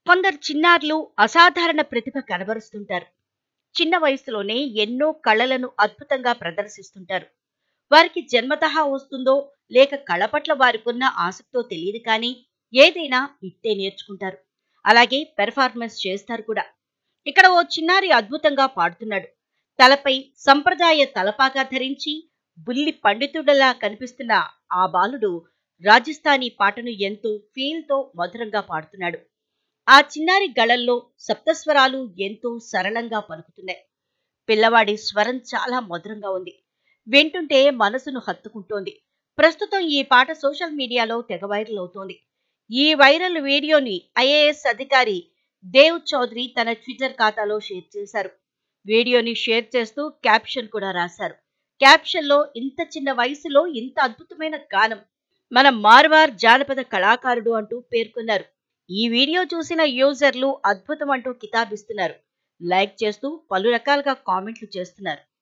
కొందరు చిన్నారులు అసాధారణ ప్రతిభ కనబరుస్తుంటారు చిన్న వయసులోనే ఎన్నో కళలను అద్భుతంగా ప్రదర్శిస్తుంటారు వారికి జన్మతహా వస్తుందో లేక కళ పట్ల వారికున్న ఆసక్తో తెలియదు కానీ ఏదైనా ఇట్టే నేర్చుకుంటారు అలాగే పెర్ఫార్మెన్స్ చేస్తారు కూడా ఇక్కడ ఓ చిన్నారి అద్భుతంగా పాడుతున్నాడు తలపై సంప్రదాయ తలపాగా ధరించి బుల్లి పండితుడలా కనిపిస్తున్న ఆ బాలుడు రాజస్థానీ పాటను ఎంతో ఫీల్తో మధురంగా పాడుతున్నాడు ఆ చిన్నారి గళల్లో సప్తస్వరాలు ఎంతో సరళంగా పలుకుతున్నాయి పిల్లవాడి స్వరం చాలా మధురంగా ఉంది వింటుంటే మనసును హత్తుకుంటోంది ప్రస్తుతం ఈ పాట సోషల్ మీడియాలో తెగ వైరల్ అవుతోంది ఈ వైరల్ వీడియోని ఐఏఎస్ అధికారి దేవ్ చౌదరి తన ట్విట్టర్ ఖాతాలో షేర్ చేశారు వీడియోని షేర్ చేస్తూ క్యాప్షన్ కూడా రాశారు క్యాప్షన్లో ఇంత చిన్న వయసులో ఇంత అద్భుతమైన గానం మన మార్వార్ జానపద కళాకారుడు అంటూ పేర్కొన్నారు ఈ వీడియో చూసిన యూజర్లు అద్భుతం అంటూ కితాబిస్తున్నారు లైక్ చేస్తూ పలు రకాలుగా కామెంట్లు చేస్తున్నారు